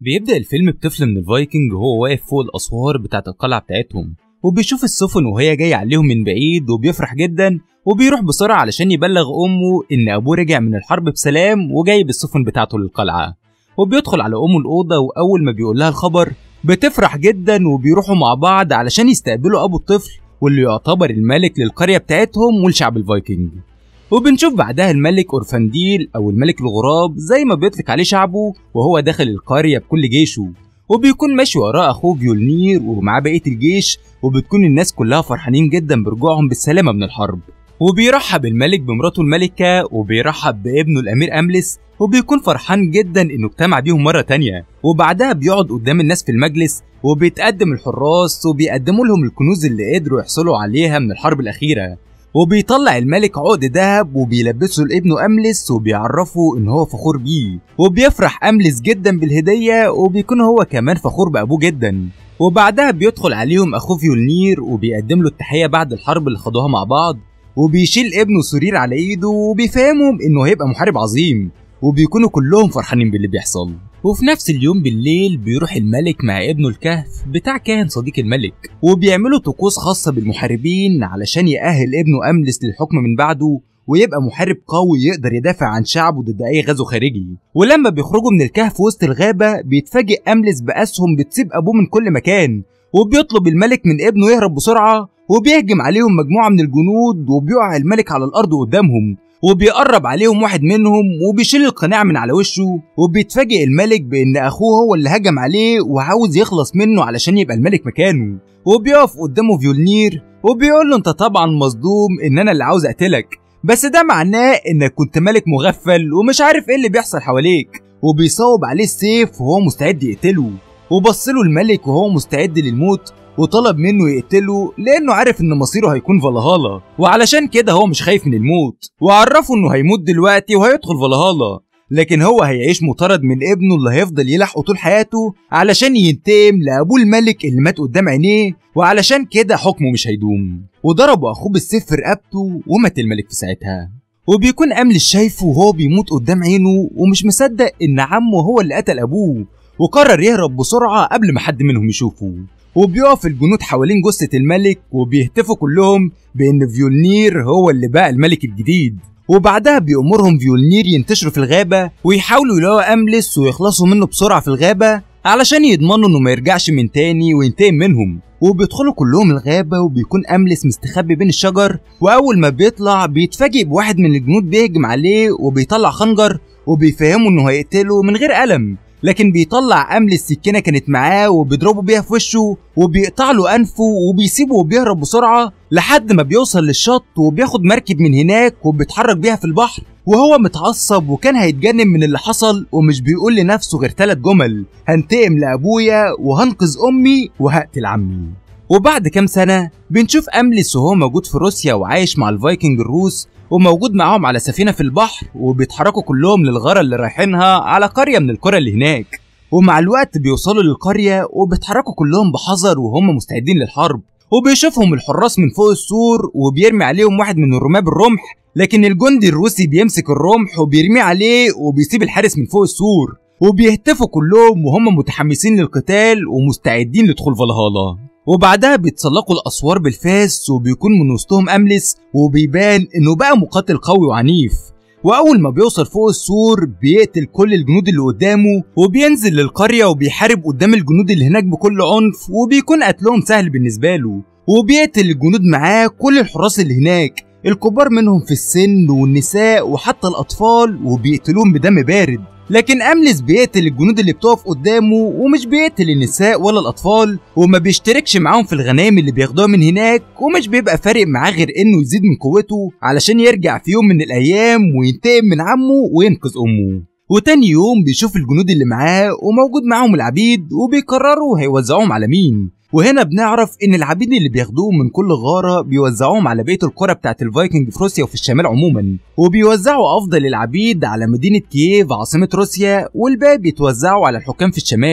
بيبدأ الفيلم بطفل من الفايكنج وهو واقف فوق الأسوار بتاعة القلعة بتاعتهم وبيشوف السفن وهي جاية عليهم من بعيد وبيفرح جدا وبيروح بسرعة علشان يبلغ أمه إن أبوه رجع من الحرب بسلام وجايب السفن بتاعته للقلعة وبيدخل على أمه الأوضة وأول ما بيقول لها الخبر بتفرح جدا وبيروحوا مع بعض علشان يستقبلوا أبو الطفل واللي يعتبر الملك للقرية بتاعتهم ولشعب الفايكنج وبنشوف بعدها الملك أورفانديل أو الملك الغراب زي ما بيطلق عليه شعبه وهو داخل القرية بكل جيشه وبيكون ماشي وراه أخوه فيولنير ومعاه بقية الجيش وبتكون الناس كلها فرحانين جدا برجوعهم بالسلامة من الحرب وبيرحب الملك بمراته الملكة وبيرحب بابنه الأمير أملس وبيكون فرحان جدا إنه اجتمع بيهم مرة تانية وبعدها بيقعد قدام الناس في المجلس وبيتقدم الحراس وبيقدموا لهم الكنوز اللي قدروا يحصلوا عليها من الحرب الأخيرة وبيطلع الملك عقد دهب وبيلبسه لابنه أملس وبيعرفه إن هو فخور بيه وبيفرح أملس جدا بالهدية وبيكون هو كمان فخور بأبوه جدا وبعدها بيدخل عليهم أخوه فيولنير وبيقدم له التحية بعد الحرب اللي خدوها مع بعض وبيشيل ابنه سرير على ايده وبيفهمهم انه هيبقى محارب عظيم وبيكونوا كلهم فرحانين باللي بيحصل وفي نفس اليوم بالليل بيروح الملك مع ابنه الكهف بتاع كاهن صديق الملك وبيعملوا طقوس خاصة بالمحاربين علشان يأهل ابنه أملس للحكم من بعده ويبقى محارب قوي يقدر يدافع عن شعبه ضد أي غزو خارجي ولما بيخرجوا من الكهف وسط الغابة بيتفاجئ أملس بأسهم بتسيب أبوه من كل مكان وبيطلب الملك من ابنه يهرب بسرعة وبيهجم عليهم مجموعة من الجنود وبيقع الملك على الأرض قدامهم وبيقرب عليهم واحد منهم وبيشيل القناع من على وشه وبيتفاجئ الملك بان اخوه هو اللي هجم عليه وعاوز يخلص منه علشان يبقى الملك مكانه وبيقف قدامه فيولنير وبيقول له انت طبعا مصدوم ان انا اللي عاوز اقتلك بس ده معناه انك كنت ملك مغفل ومش عارف ايه اللي بيحصل حواليك وبيصوب عليه السيف وهو مستعد يقتله وبصله الملك وهو مستعد للموت وطلب منه يقتله لانه عارف ان مصيره هيكون فالهالا وعلشان كده هو مش خايف من الموت وعرفه انه هيموت دلوقتي وهيدخل فالهالا لكن هو هيعيش مطارد من ابنه اللي هيفضل يلحقه طول حياته علشان ينتقم لابوه الملك اللي مات قدام عينيه وعلشان كده حكمه مش هيدوم وضربوا اخوه بالسيف في رقبته ومات الملك في ساعتها وبيكون أملس شايفه وهو بيموت قدام عينه ومش مصدق إن عمه هو اللي قتل أبوه وقرر يهرب بسرعة قبل ما حد منهم يشوفه وبيقف الجنود حوالين جثة الملك وبيهتفوا كلهم بإن فيولنير هو اللي بقى الملك الجديد وبعدها بيأمرهم فيولنير ينتشروا في الغابة ويحاولوا يلاقوا أملس ويخلصوا منه بسرعة في الغابة علشان يضمنوا إنه ما يرجعش من تاني وينتقم منهم وبيدخلوا كلهم الغابة وبيكون أملس مستخبي بين الشجر وأول ما بيطلع بيتفاجئ بواحد من الجنود بيهجم عليه وبيطلع خنجر وبيفهمه إنه هيقتله من غير ألم لكن بيطلع أمل السكينة كانت معاه وبيضربه بيها في وشه وبيقطع له أنفه وبيسيبه وبيهرب بسرعة لحد ما بيوصل للشط وبياخد مركب من هناك وبيتحرك بيها في البحر وهو متعصب وكان هيتجنن من اللي حصل ومش بيقول لنفسه غير ثلاث جمل هنتقم لأبويا وهنقذ أمي وهقتل عمي وبعد كام سنة بنشوف أملس وهو موجود في روسيا وعايش مع الفايكنج الروس وموجود معاهم على سفينة في البحر وبيتحركوا كلهم للغارة اللي رايحينها على قرية من القرى اللي هناك ومع الوقت بيوصلوا للقرية وبيتحركوا كلهم بحذر وهم مستعدين للحرب وبيشوفهم الحراس من فوق السور وبيرمي عليهم واحد من الرماة بالرمح لكن الجندي الروسي بيمسك الرمح وبيرميه عليه وبيسيب الحارس من فوق السور وبيهتفوا كلهم وهم متحمسين للقتال ومستعدين لدخول فالهالا وبعدها بيتسلقوا الاسوار بالفاس وبيكون من وسطهم املس وبيبان انه بقى مقاتل قوي وعنيف واول ما بيوصل فوق السور بيقتل كل الجنود اللي قدامه وبينزل للقريه وبيحارب قدام الجنود اللي هناك بكل عنف وبيكون قتلهم سهل بالنسبه له وبيقتل الجنود معاه كل الحراس اللي هناك الكبار منهم في السن والنساء وحتى الاطفال وبيقتلوهم بدم بارد لكن أملس بيقتل الجنود اللي بتقف قدامه ومش بيقتل النساء ولا الأطفال وما بيشتركش معاهم في الغنائم اللي بياخدوها من هناك ومش بيبقى فارق معاه غير إنه يزيد من قوته علشان يرجع في يوم من الأيام وينتقم من عمه وينقذ أمه وتاني يوم بيشوف الجنود اللي معاه وموجود معاهم العبيد وبيقرروا هيوزعوهم على مين وهنا بنعرف ان العبيد اللي بياخدوهم من كل غاره بيوزعوهم على بقيه القرى بتاعت الفايكنج في روسيا وفي الشمال عموما وبيوزعوا افضل العبيد على مدينه كييف عاصمه روسيا والباقي بيتوزعوا على الحكام في الشمال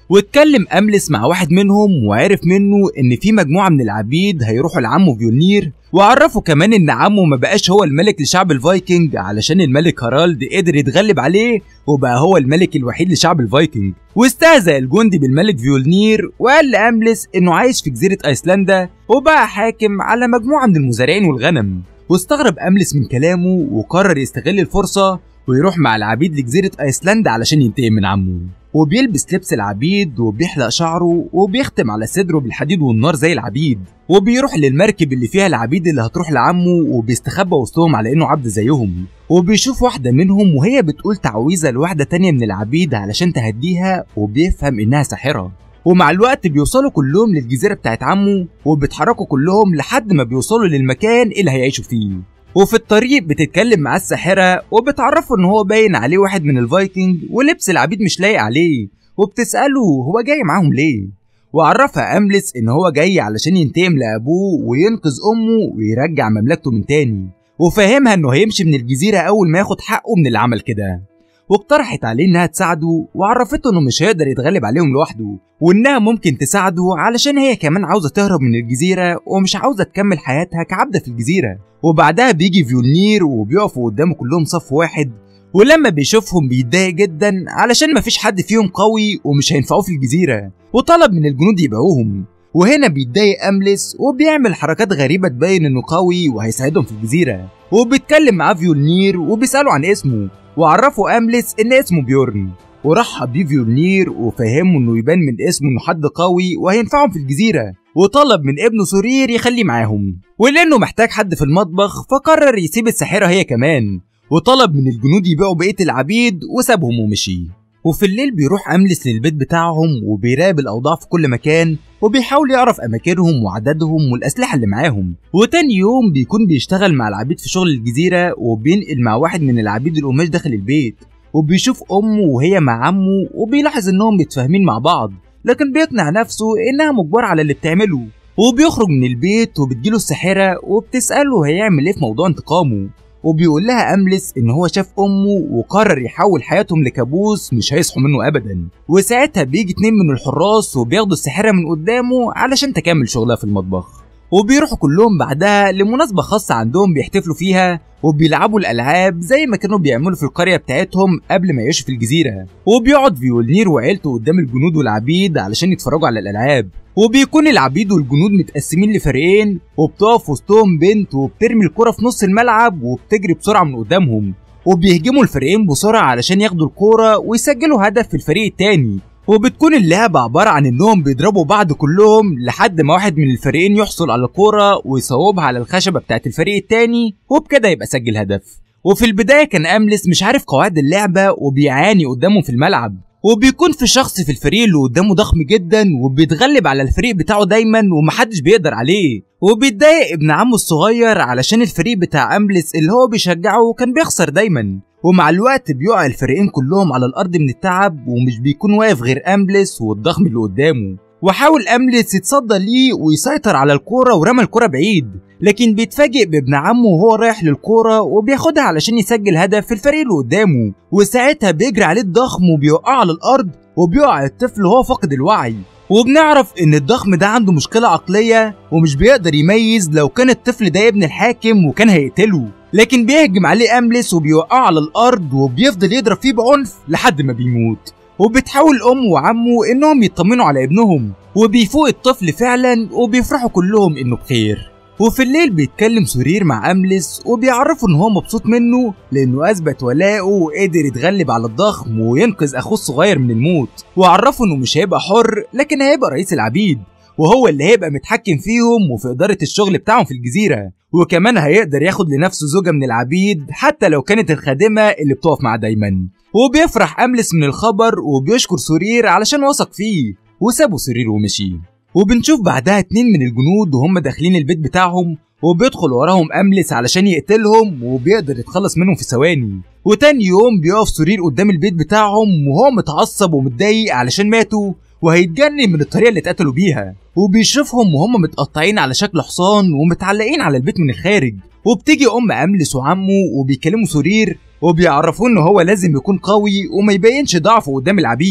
واتكلم أملس مع واحد منهم وعرف منه إن في مجموعة من العبيد هيروحوا لعمه فيولنير وعرفوا كمان إن عمه ما بقاش هو الملك لشعب الفايكنج علشان الملك هارالد قدر يتغلب عليه وبقى هو الملك الوحيد لشعب الفايكنج واستهزأ الجندي بالملك فيولنير وقال لأملس إنه عايش في جزيرة أيسلندا وبقى حاكم على مجموعة من المزارعين والغنم واستغرب أملس من كلامه وقرر يستغل الفرصة ويروح مع العبيد لجزيرة أيسلندا علشان ينتقم من عمه وبيلبس لبس العبيد وبيحلق شعره وبيختم على صدره بالحديد والنار زي العبيد وبيروح للمركب اللي فيها العبيد اللي هتروح لعمه وبيستخبى وسطهم على انه عبد زيهم وبيشوف واحدة منهم وهي بتقول تعويذة لواحدة تانية من العبيد علشان تهديها وبيفهم انها ساحرة ومع الوقت بيوصلوا كلهم للجزيرة بتاعت عمه وبيتحركوا كلهم لحد ما بيوصلوا للمكان اللي هيعيشوا فيه وفي الطريق بتتكلم مع الساحرة وبتعرفه ان هو باين عليه واحد من الفايكنج ولبس العبيد مش لايق عليه وبتسأله هو جاي معاهم ليه وعرفها أملس ان هو جاي علشان ينتقم لأبوه وينقذ أمه ويرجع مملكته من تاني وفهمها انه هيمشي من الجزيرة أول ما ياخد حقه من اللي عمل كده واقترحت عليه انها تساعده وعرفته انه مش هيقدر يتغلب عليهم لوحده وانها ممكن تساعده علشان هي كمان عاوزه تهرب من الجزيره ومش عاوزه تكمل حياتها كعبده في الجزيره وبعدها بيجي فيولنير وبيقفوا قدامه كلهم صف واحد ولما بيشوفهم بيتضايق جدا علشان مفيش حد فيهم قوي ومش هينفعوه في الجزيره وطلب من الجنود يبيعوهم وهنا بيتضايق أملس وبيعمل حركات غريبة تبين إنه قوي وهيساعدهم في الجزيرة وبيتكلم معاه فيولنير وبيسأله عن اسمه وعرفوا أملس إن اسمه بيورن ورحب بيه فيولنير وفهمه إنه يبان من اسمه إنه حد قوي وهينفعهم في الجزيرة وطلب من ابنه سرير يخليه معاهم ولأنه محتاج حد في المطبخ فقرر يسيب الساحرة هي كمان وطلب من الجنود يبيعوا بقية العبيد وسابهم ومشي وفي الليل بيروح أملس للبيت بتاعهم وبيراقب الأوضاع في كل مكان وبيحاول يعرف أماكنهم وعددهم والأسلحة اللي معاهم وتاني يوم بيكون بيشتغل مع العبيد في شغل الجزيرة وبينقل مع واحد من العبيد القماش داخل البيت وبيشوف أمه وهي مع عمه وبيلاحظ إنهم متفاهمين مع بعض لكن بيقنع نفسه إنها مجبرة على اللي بتعمله وبيخرج من البيت وبتجيله الساحرة وبتسأله هيعمل إيه في موضوع انتقامه وبيقول لها أملس إن هو شاف أمه وقرر يحول حياتهم لكابوس مش هيصحوا منه أبدا وساعتها بيجي اتنين من الحراس وبياخدوا الساحرة من قدامه علشان تكمل شغلها في المطبخ وبيروحوا كلهم بعدها لمناسبة خاصة عندهم بيحتفلوا فيها وبيلعبوا الألعاب زي ما كانوا بيعملوا في القرية بتاعتهم قبل ما يعيشوا في الجزيرة وبيقعد فيولنير وعيلته قدام الجنود والعبيد علشان يتفرجوا على الألعاب وبيكون العبيد والجنود متقسمين لفريقين وبتقف وسطهم بنت وبترمي الكرة في نص الملعب وبتجري بسرعة من قدامهم وبيهجموا الفريقين بسرعة علشان ياخدوا الكورة ويسجلوا هدف في الفريق التاني وبتكون اللعبة عبارة عن انهم بيضربوا بعض كلهم لحد ما واحد من الفريقين يحصل على الكورة ويصوبها على الخشبة بتاعت الفريق التاني وبكده يبقى سجل هدف وفي البداية كان أملس مش عارف قواعد اللعبة وبيعاني قدامه في الملعب وبيكون في شخص في الفريق اللي قدامه ضخم جدا وبيتغلب على الفريق بتاعه دايما ومحدش بيقدر عليه وبيتضايق ابن عمه الصغير علشان الفريق بتاع أملس اللي هو بيشجعه كان بيخسر دايما ومع الوقت بيقع الفريقين كلهم على الأرض من التعب ومش بيكون واقف غير أملس والضخم اللي قدامه وحاول أملس يتصدى ليه ويسيطر على الكورة ورمى الكورة بعيد لكن بيتفاجئ بابن عمه وهو رايح للكورة وبياخدها علشان يسجل هدف في الفريق اللي قدامه وساعتها بيجري عليه الضخم وبيوقعه على الأرض وبيقع الطفل وهو فاقد الوعي وبنعرف ان الضخم ده عنده مشكلة عقلية ومش بيقدر يميز لو كان الطفل ده ابن الحاكم وكان هيقتله لكن بيهجم عليه أملس وبيوقعه على الأرض وبيفضل يضرب فيه بعنف لحد ما بيموت وبتحاول أمه وعمه إنهم يطمنوا على ابنهم وبيفوق الطفل فعلا وبيفرحوا كلهم إنه بخير وفي الليل بيتكلم سرير مع أملس وبيعرفه إن هو مبسوط منه لأنه أثبت ولاءه وقدر يتغلب على الضخم وينقذ أخوه الصغير من الموت وعرفه إنه مش هيبقى حر لكن هيبقى رئيس العبيد وهو اللي هيبقى متحكم فيهم وفي إدارة الشغل بتاعهم في الجزيرة وكمان هيقدر ياخد لنفسه زوجة من العبيد حتى لو كانت الخادمة اللي بتقف معاه دايما وبيفرح أملس من الخبر وبيشكر سرير علشان وثق فيه وسابوا سرير ومشي وبنشوف بعدها اتنين من الجنود وهم داخلين البيت بتاعهم وبيدخل وراهم أملس علشان يقتلهم وبيقدر يتخلص منهم في ثواني وتاني يوم بيقف سرير قدام البيت بتاعهم وهو متعصب ومتضايق علشان ماتوا وهيتجنن من الطريقة اللي اتقتلوا بيها وبيشوفهم وهم متقطعين على شكل حصان ومتعلقين على البيت من الخارج وبتيجي أم أملس وعمه وبيكلموا سرير وبيعرفوه إن هو لازم يكون قوي وما يبينش ضعفه قدام العبيد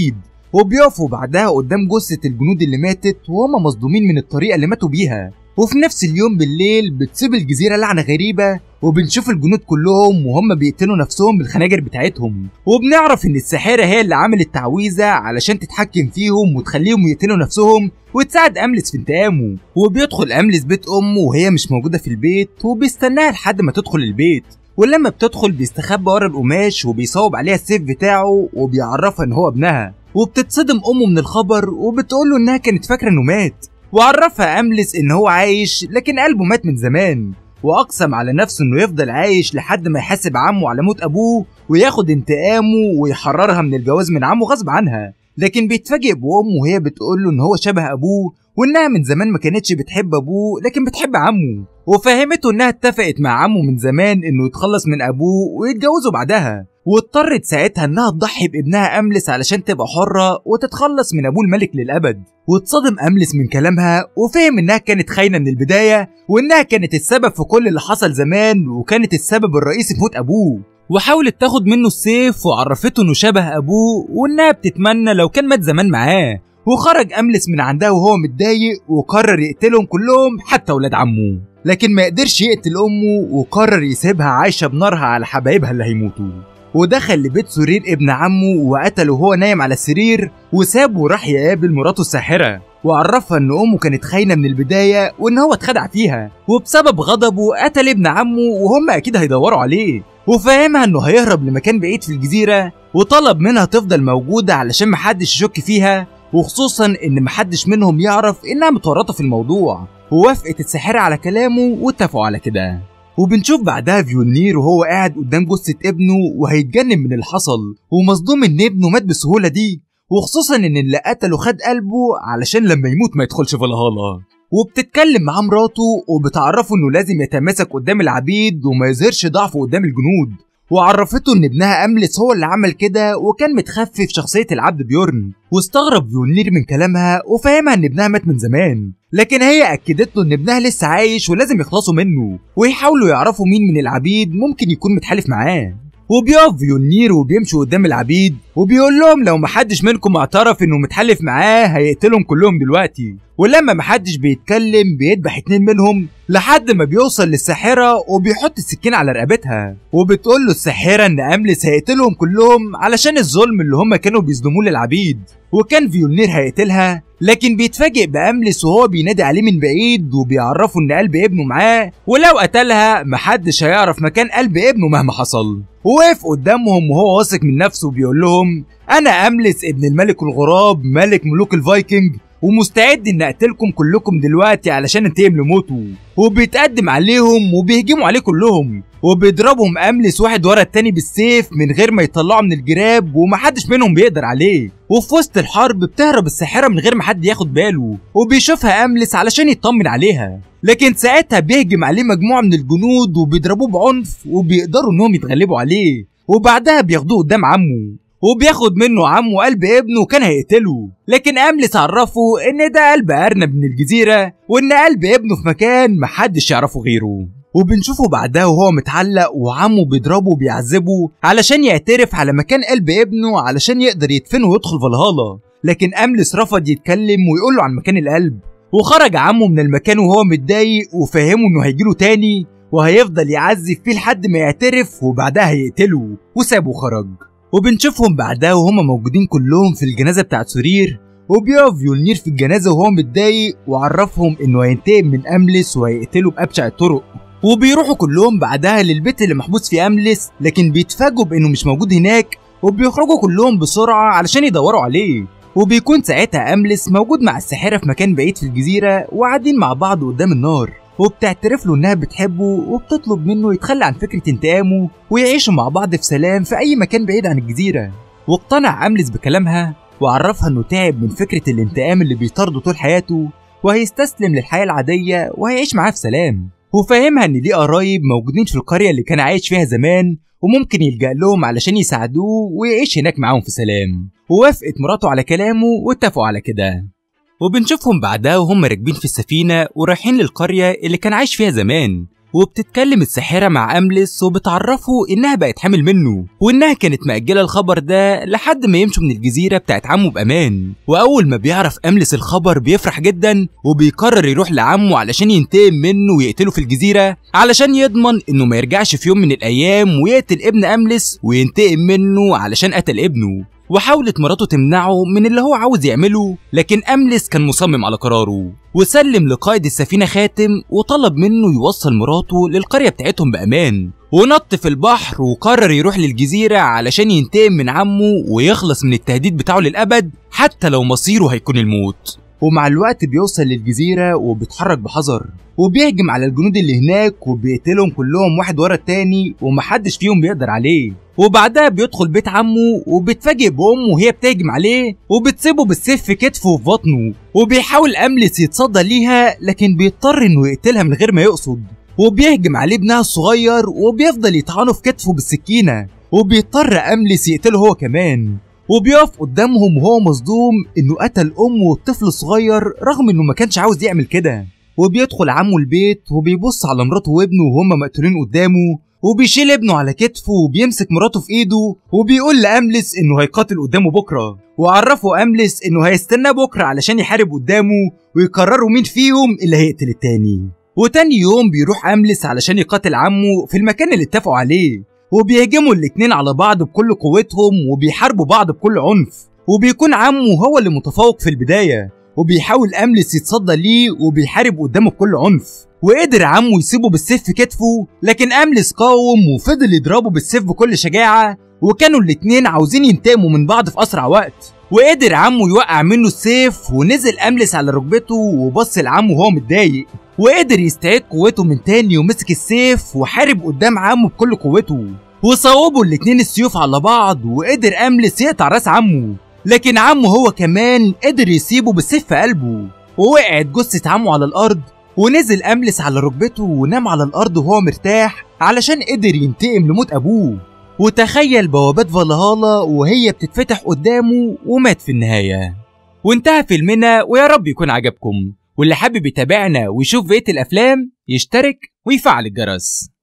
وبيقفوا بعدها قدام جثة الجنود اللي ماتت وهم مصدومين من الطريقة اللي ماتوا بيها وفي نفس اليوم بالليل بتصيب الجزيرة لعنة غريبة وبنشوف الجنود كلهم وهم بيقتلوا نفسهم بالخناجر بتاعتهم وبنعرف ان الساحرة هي اللي عملت تعويذة علشان تتحكم فيهم وتخليهم يقتلوا نفسهم وتساعد أملس في انتقامه وبيدخل أملس بيت أمه وهي مش موجودة في البيت وبيستناها لحد ما تدخل البيت ولما بتدخل بيستخبى ورا القماش وبيصوب عليها السيف بتاعه وبيعرفها ان هو ابنها وبتتصدم امه من الخبر وبتقول له انها كانت فاكره انه مات وعرفها املس ان هو عايش لكن قلبه مات من زمان واقسم على نفسه انه يفضل عايش لحد ما يحاسب عمه على موت ابوه وياخد انتقامه ويحررها من الجواز من عمه غصب عنها لكن بيتفاجئ بامه وهي بتقول له ان هو شبه ابوه وانها من زمان ما كانتش بتحب ابوه لكن بتحب عمه وفهمته انها اتفقت مع عمه من زمان انه يتخلص من ابوه ويتجوزوا بعدها واضطرت ساعتها انها تضحي بابنها املس علشان تبقى حره وتتخلص من ابوه الملك للابد واتصدم املس من كلامها وفهم انها كانت خاينه من البدايه وانها كانت السبب في كل اللي حصل زمان وكانت السبب الرئيسي في موت ابوه وحاولت تاخد منه السيف وعرفته انه شبه ابوه وانها بتتمنى لو كان مات زمان معاه وخرج املس من عندها وهو متضايق وقرر يقتلهم كلهم حتى ولاد عمه لكن ما قدرش يقتل امه وقرر يسيبها عايشه بنارها على حبايبها اللي هيموتوا ودخل لبيت سرير ابن عمه وقتله وهو نايم على السرير وسابه وراح يقابل مراته الساحره وعرفها ان امه كانت خاينه من البدايه وان هو اتخدع فيها وبسبب غضبه قتل ابن عمه وهم اكيد هيدوروا عليه وفهمها انه هيهرب لمكان بعيد في الجزيره وطلب منها تفضل موجوده علشان محدش يشك فيها وخصوصا ان محدش منهم يعرف انها متورطه في الموضوع ووافقت الساحره على كلامه واتفقوا على كده وبنشوف بعدها فيولنير وهو قاعد قدام جثة ابنه وهيتجنن من اللي حصل ومصدوم ان ابنه مات بالسهولة دي وخصوصا ان اللي قتله خد قلبه علشان لما يموت ما يدخلش فالهالا وبتتكلم مع مراته وبتعرفه انه لازم يتماسك قدام العبيد وما يظهرش ضعفه قدام الجنود وعرفته ان ابنها املس هو اللي عمل كده وكان متخفي في شخصيه العبد بيورن واستغرب فيولنير من كلامها وفهمها ان ابنها مات من زمان لكن هي اكدت له ان ابنها لسه عايش ولازم يخلصوا منه ويحاولوا يعرفوا مين من العبيد ممكن يكون متحالف معاه وبيقف فيولنير وبيمشي قدام العبيد وبيقول لهم لو محدش منكم اعترف انه متحلف معاه هيقتلهم كلهم دلوقتي ولما محدش بيتكلم بيذبح اتنين منهم لحد ما بيوصل للساحرة وبيحط السكين على رقبتها وبتقول له الساحرة ان املس هيقتلهم كلهم علشان الظلم اللي هم كانوا بيظلموه للعبيد وكان فيولنير هيقتلها لكن بيتفاجئ بأملس وهو بينادي عليه من بعيد وبيعرفه ان قلب ابنه معاه ولو قتلها محدش هيعرف مكان قلب ابنه مهما حصل وقف قدامهم وهو واثق من نفسه وبيقول لهم انا املس ابن الملك الغراب ملك ملوك الفايكنج ومستعد ان اقتلكم كلكم دلوقتي علشان انتقم لموته وبيتقدم عليهم وبيهجموا عليه كلهم وبيضربهم املس واحد ورا التاني بالسيف من غير ما يطلعوا من الجراب ومحدش منهم بيقدر عليه وفي وسط الحرب بتهرب الساحره من غير ما حد ياخد باله وبيشوفها املس علشان يطمن عليها لكن ساعتها بيهجم عليه مجموعه من الجنود وبيضربوه بعنف وبيقدروا انهم يتغلبوا عليه وبعدها بياخدوه قدام عمه وبياخد منه عمه قلب ابنه وكان هيقتله لكن املس عرفه ان ده قلب ارنب من الجزيره وان قلب ابنه في مكان محدش يعرفه غيره وبنشوفه بعدها وهو متعلق وعمه بيضربه وبيعذبه علشان يعترف على مكان قلب ابنه علشان يقدر يدفنه ويدخل فالهالا لكن املس رفض يتكلم ويقول له عن مكان القلب وخرج عمه من المكان وهو متضايق وفهمه انه هيجيله تاني وهيفضل يعذب فيه لحد ما يعترف وبعدها هيقتله وسابه خرج وبنشوفهم بعدها وهما موجودين كلهم في الجنازه بتاعت سرير وبيقف يولنير في الجنازه وهو متضايق وعرفهم انه هينتقم من املس وهيقتله بابشع الطرق وبيروحوا كلهم بعدها للبيت اللي محبوس فيه املس لكن بيتفاجئوا بانه مش موجود هناك وبيخرجوا كلهم بسرعه علشان يدوروا عليه وبيكون ساعتها املس موجود مع الساحره في مكان بعيد في الجزيره وقاعدين مع بعض قدام النار وبتعترف له انها بتحبه وبتطلب منه يتخلى عن فكره انتقامه ويعيشوا مع بعض في سلام في اي مكان بعيد عن الجزيره واقتنع املس بكلامها وعرفها انه تعب من فكره الانتقام اللي بيطارده طول حياته وهيستسلم للحياه العاديه وهيعيش معاه في سلام وفهمها ان ليه قرايب موجودين في القريه اللي كان عايش فيها زمان وممكن يلجأ لهم علشان يساعدوه ويعيش هناك معاهم في سلام ووافقت مراته على كلامه واتفقوا على كده وبنشوفهم بعدها وهم راكبين في السفينة ورايحين للقرية اللي كان عايش فيها زمان وبتتكلم الساحرة مع أملس وبتعرفه إنها بقت حامل منه وإنها كانت مأجلة الخبر ده لحد ما يمشوا من الجزيرة بتاعت عمه بأمان وأول ما بيعرف أملس الخبر بيفرح جدا وبيقرر يروح لعمه علشان ينتقم منه ويقتله في الجزيرة علشان يضمن إنه ما يرجعش في يوم من الأيام ويقتل ابن أملس وينتقم منه علشان قتل ابنه وحاولت مراته تمنعه من اللي هو عاوز يعمله لكن أملس كان مصمم على قراره وسلم لقائد السفينة خاتم وطلب منه يوصل مراته للقرية بتاعتهم بأمان ونط في البحر وقرر يروح للجزيرة علشان ينتقم من عمه ويخلص من التهديد بتاعه للأبد حتى لو مصيره هيكون الموت ومع الوقت بيوصل للجزيرة وبيتحرك بحذر وبيهجم على الجنود اللي هناك وبيقتلهم كلهم واحد ورا التاني ومحدش فيهم بيقدر عليه وبعدها بيدخل بيت عمه وبيتفاجئ بأمه وهي بتهجم عليه وبتسيبه بالسيف في كتفه وفي بطنه وبيحاول أملس يتصدى ليها لكن بيضطر إنه يقتلها من غير ما يقصد وبيهجم عليه ابنها الصغير وبيفضل يطعنه في كتفه بالسكينة وبيضطر أملس يقتله هو كمان وبيقف قدامهم وهو مصدوم انه قتل امه والطفل الصغير رغم انه ما كانش عاوز يعمل كده وبيدخل عمه البيت وبيبص على مراته وابنه وهما مقتولين قدامه وبيشيل ابنه على كتفه وبيمسك مراته في ايده وبيقول لأملس انه هيقاتل قدامه بكره وعرفه أملس انه هيستناه بكره علشان يحارب قدامه ويقرروا مين فيهم اللي هيقتل التاني وتاني يوم بيروح أملس علشان يقاتل عمه في المكان اللي اتفقوا عليه وبيهجموا الاتنين على بعض بكل قوتهم وبيحاربوا بعض بكل عنف وبيكون عمه هو اللي متفوق في البداية وبيحاول أملس يتصدى ليه وبيحارب قدامه بكل عنف وقدر عمه يسيبه بالسيف في كتفه لكن أملس قاوم وفضل يضربه بالسيف بكل شجاعة وكانوا الاتنين عاوزين ينتقموا من بعض في أسرع وقت وقدر عمه يوقع منه السيف ونزل أملس على ركبته وبص لعمه وهو متضايق وقدر يستعيد قوته من تاني ومسك السيف وحارب قدام عمه بكل قوته وصوبوا الاتنين السيوف على بعض وقدر أملس يقطع راس عمه لكن عمه هو كمان قدر يسيبه بالسيف في قلبه ووقعت جثة عمه على الأرض ونزل أملس على ركبته ونام على الأرض وهو مرتاح علشان قدر ينتقم لموت أبوه وتخيل بوابات فالهالا وهي بتتفتح قدامه ومات في النهاية وانتهى فيلمنا ويا رب يكون عجبكم واللي حابب يتابعنا ويشوف بقية الأفلام يشترك ويفعل الجرس